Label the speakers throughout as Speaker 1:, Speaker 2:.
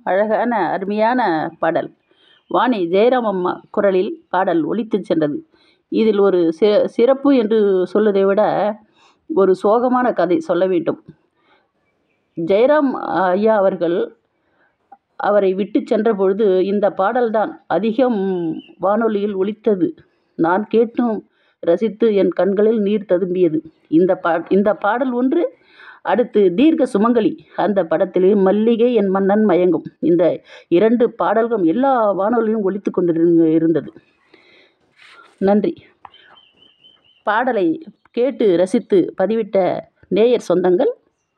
Speaker 1: அழகான அருமையான பாடல் வாணி ஜெயராம் அம்மா குரலில் பாடல் ஒலித்துச் சென்றது இதில் ஒரு சி சிறப்பு என்று சொல்வதை விட ஒரு சோகமான கதை சொல்ல வேண்டும் ஜெயராம் ஐயா அவர்கள் அவரை விட்டு சென்ற பொழுது இந்த பாடல்தான் அதிகம் வானொலியில் ஒலித்தது நான் கேட்டும் ரசித்து என் கண்களில் நீர் ததும்பியது இந்த பா இந்த பாடல் ஒன்று அடுத்து தீர்க்க சுமங்கலி அந்த படத்திலே மல்லிகை என் மன்னன் மயங்கும் இந்த இரண்டு பாடல்களும் எல்லா வானொலியும் ஒலித்து கொண்டு இருந்தது நன்றி பாடலை கேட்டு ரசித்து பதிவிட்ட நேயர் சொந்தங்கள்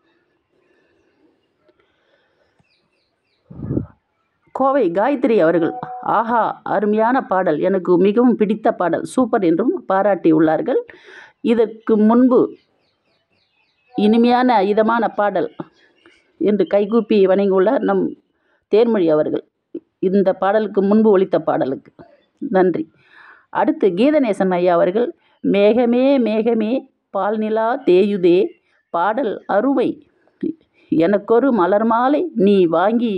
Speaker 1: கோவை காயத்ரி அவர்கள் ஆஹா அருமையான பாடல் எனக்கு மிகவும் பிடித்த பாடல் சூப்பர் என்றும் பாராட்டியுள்ளார்கள் இதற்கு முன்பு இனிமையான இதமான பாடல் என்று கைகூப்பி வணங்கியுள்ளார் நம் தேன்மொழி அவர்கள் இந்த பாடலுக்கு முன்பு ஒலித்த பாடலுக்கு நன்றி அடுத்து கீதநேசன் ஐயா அவர்கள் மேகமே மேகமே பால்நிலா தேயுதே பாடல் அருமை எனக்கொரு மலர் மாலை நீ வாங்கி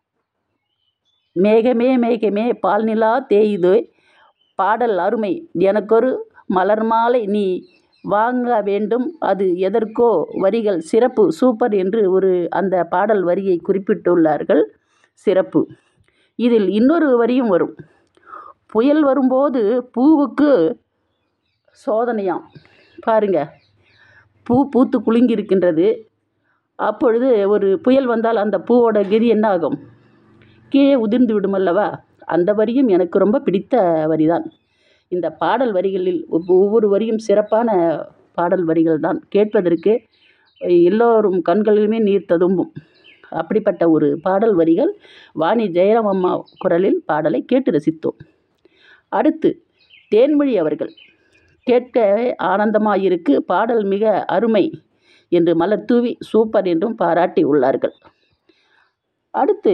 Speaker 1: மேகமே மேகமே பால்நிலா தேயுதே பாடல் அருமை எனக்கொரு மலர் மாலை நீ வாங்க வேண்டும் அது எதற்கோ வரிகள் சிறப்பு சூப்பர் என்று ஒரு அந்த பாடல் வரியை குறிப்பிட்டுள்ளார்கள் சிறப்பு இதில் இன்னொரு வரியும் வரும் புயல் வரும்போது பூவுக்கு சோதனையாம் பாருங்க பூ பூத்து குலுங்கி இருக்கின்றது அப்பொழுது ஒரு புயல் வந்தால் அந்த பூவோட கெதி என்ன ஆகும் கீழே உதிர்ந்து விடும் அல்லவா அந்த வரியும் எனக்கு ரொம்ப பிடித்த வரிதான் இந்த பாடல் வரிகளில் ஒவ்வொரு வரியும் சிறப்பான பாடல் வரிகள் தான் கேட்பதற்கு எல்லோரும் கண்களிலுமே நீர் ததும்பும் அப்படிப்பட்ட ஒரு பாடல் வரிகள் வாணி ஜெயராம் அம்மா குரலில் பாடலை கேட்டு ரசித்தோம் அடுத்து தேன்மொழி அவர்கள் கேட்கவே ஆனந்தமாக இருக்கு பாடல் மிக அருமை என்று மலர் தூவி சூப்பர் என்றும் பாராட்டி உள்ளார்கள் அடுத்து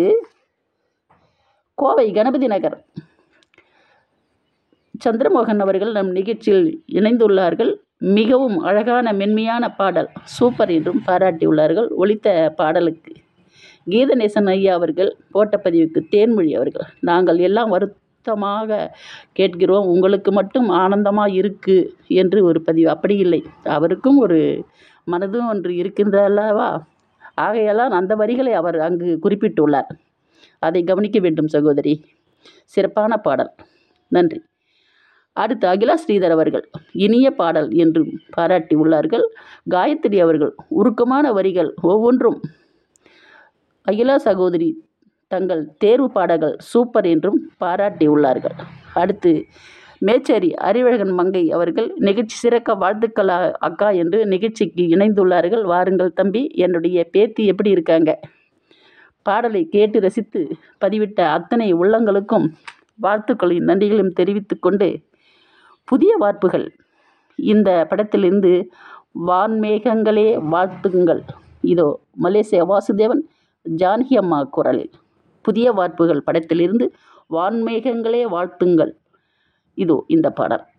Speaker 1: கோவை கணபதி நகர் சந்திரமோகன் அவர்கள் நம் நிகழ்ச்சியில் இணைந்துள்ளார்கள் மிகவும் அழகான மென்மையான பாடல் சூப்பர் என்றும் பாராட்டியுள்ளார்கள் ஒலித்த பாடலுக்கு கீதநேசன் ஐயா அவர்கள் போட்ட பதிவுக்கு தேன்மொழி அவர்கள் நாங்கள் எல்லாம் வருத்தமாக கேட்கிறோம் உங்களுக்கு மட்டும் ஆனந்தமாக இருக்கு என்று ஒரு பதிவு அப்படி இல்லை அவருக்கும் ஒரு மனதும் ஒன்று இருக்கின்ற அல்லவா ஆகையெல்லாம் அந்த வரிகளை அவர் அங்கு குறிப்பிட்டுள்ளார் அதை கவனிக்க வேண்டும் சகோதரி சிறப்பான பாடல் நன்றி அடுத்து அகிலா ஸ்ரீதர் அவர்கள் இனிய பாடல் என்றும் பாராட்டி உள்ளார்கள் காயத்ரி அவர்கள் உருக்கமான வரிகள் ஒவ்வொன்றும் அகிலா சகோதரி தங்கள் தேர்வு பாடல்கள் சூப்பர் என்றும் பாராட்டி உள்ளார்கள் அடுத்து மேச்சேரி அறிவழகன் மங்கை அவர்கள் நிகழ்ச்சி சிறக்க வாழ்த்துக்கள் அக்கா என்று நிகழ்ச்சிக்கு இணைந்துள்ளார்கள் வாருங்கள் தம்பி என்னுடைய பேத்தி எப்படி இருக்காங்க பாடலை கேட்டு ரசித்து பதிவிட்ட அத்தனை உள்ளங்களுக்கும் வாழ்த்துக்களையும் நன்றிகளையும் தெரிவித்து கொண்டு புதிய வார்ப்புகள் இந்த படத்திலிருந்து வான்மேகங்களே வாழ்த்துங்கள் இதோ மலேசியா வாசுதேவன் ஜானகி அம்மா குரலில் புதிய வார்ப்புகள் படத்திலிருந்து வான்மேகங்களே வாழ்த்துங்கள் இதோ இந்த பாடல்